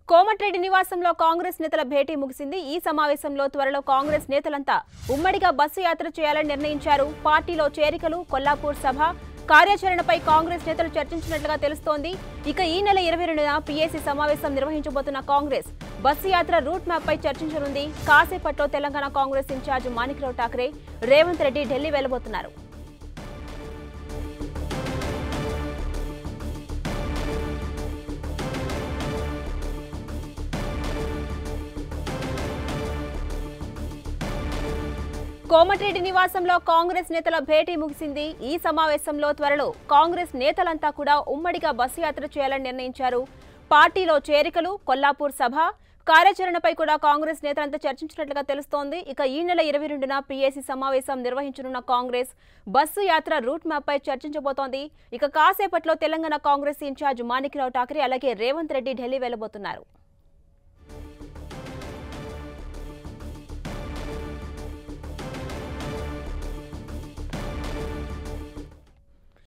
కోమటిరెడ్డి నివాసంలో కాంగ్రెస్ నేతల భేటీ ముగిసింది ఈ సమావేశంలో త్వరలో కాంగ్రెస్ నేతలంతా ఉమ్మడిగా బస్సు యాత్ర చేయాలని నిర్ణయించారు పార్టీలో చేరికలు కొల్లాపూర్ సభ కార్యాచరణపై కాంగ్రెస్ నేతలు చర్చించినట్లుగా తెలుస్తోంది ఇక ఈ నెల ఇరవై రెండున పీఏసీ సమావేశం నిర్వహించబోతున్న కాంగ్రెస్ బస్సు యాత్ర రూట్ మ్యాప్ పై చర్చించనుంది కాసేపట్లో తెలంగాణ కాంగ్రెస్ ఇన్ఛార్జ్ మాణిక్రావు ఠాక్రే రేవంత్ రెడ్డి ఢిల్లీ వెళ్లబోతున్నారు కోమటిరెడ్డి నివాసంలో కాంగ్రెస్ నేతల భేటీ ముగిసింది ఈ సమావేశంలో త్వరలో కాంగ్రెస్ నేతలంతా కూడా ఉమ్మడిగా బస్సు యాత్ర చేయాలని నిర్ణయించారు పార్టీలో చేరికలు కొల్లాపూర్ సభ కార్యాచరణపై కూడా కాంగ్రెస్ నేతలంతా చర్చించినట్లుగా తెలుస్తోంది ఇక ఈ నెల ఇరవై రెండున పీఏసీ సమావేశం నిర్వహించనున్న కాంగ్రెస్ బస్సు యాత్ర రూట్ మ్యాప్ పై చర్చించబోతోంది ఇక కాసేపట్లో తెలంగాణ కాంగ్రెస్ ఇన్ఛార్జ్ మాణిక్రావు ఠాకరే అలాగే రేవంత్ రెడ్డి ఢిల్లీ వెళ్లబోతున్నారు